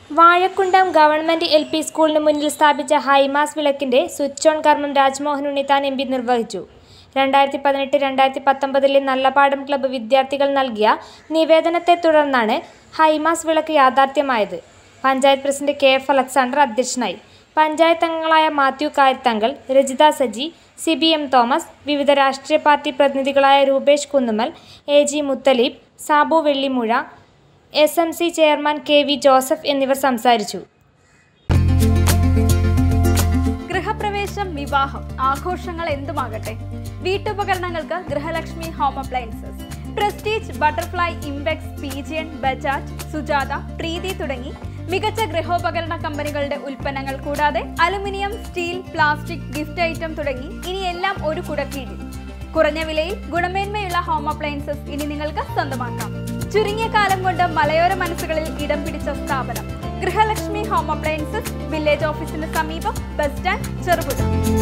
Vazhakkundam government L P സ്കൂളിന് മുന്നിൽ സ്ഥാപിച്ച ഹൈമാസ് വിളക്കിന്റെ സ്വിച്ച് ഓൺ കർമ്മം രാജ്മോഹൻ ഉണ്ണിത്താൻ എം പി നിർവഹിച്ചു രണ്ടായിരത്തി പതിനെട്ട് രണ്ടായിരത്തി പത്തൊമ്പതിലെ നല്ലപാടം ക്ലബ്ബ് വിദ്യാർത്ഥികൾ നൽകിയ നിവേദനത്തെ തുടർന്നാണ് ഹൈമാസ് വിളക്ക് യാഥാർത്ഥ്യമായത് panchayat president K F Alexander അധ്യക്ഷനായി പഞ്ചായത്ത് അംഗങ്ങളായ Mathew Kayathankal Rajitha Saji C B M Thomas വിവിധ രാഷ്ട്രീയ പാർട്ടി പ്രതിനിധികളായ Rupesh Kunnummal A G Muthaleeb Sabu Vellimuzha S M C chairman K V Joseph എന്നിവർ സംസാരിച്ചു ഗൃഹപ്രവേശം വിവാഹം ആഘോഷങ്ങൾ എന്തുമാകട്ടെ വീട്ടുപകരണങ്ങൾക്ക് Grihalakshmi home appliances Prestige Butterfly Imbex Pigeon Bajaj Sujata Preethi തുടങ്ങി മികച്ച ഗൃഹോപകരണ കമ്പനികളുടെ ഉൽപ്പന്നങ്ങൾ കൂടാതെ aluminium steel plastic gift item തുടങ്ങി ഇനി എല്ലാം ഒരു കുടക്കീഴിൽ കുറഞ്ഞ വിലയിൽ ഗുണമേന്മയുള്ള ഹോം അപ്ലയൻസസ് ഇനി നിങ്ങൾക്ക് സ്വന്തമാക്കാം ചുരുങ്ങിയ കാലം കൊണ്ട് മലയോര മനസ്സുകളിൽ ഇടം പിടിച്ച സ്ഥാപനം ഗൃഹലക്ഷ്മി ഹോം അപ്ലയൻസസ് വില്ലേജ് ഓഫീസിന് സമീപം ബസ് സ്റ്റാൻഡ് ചെറുപുഴ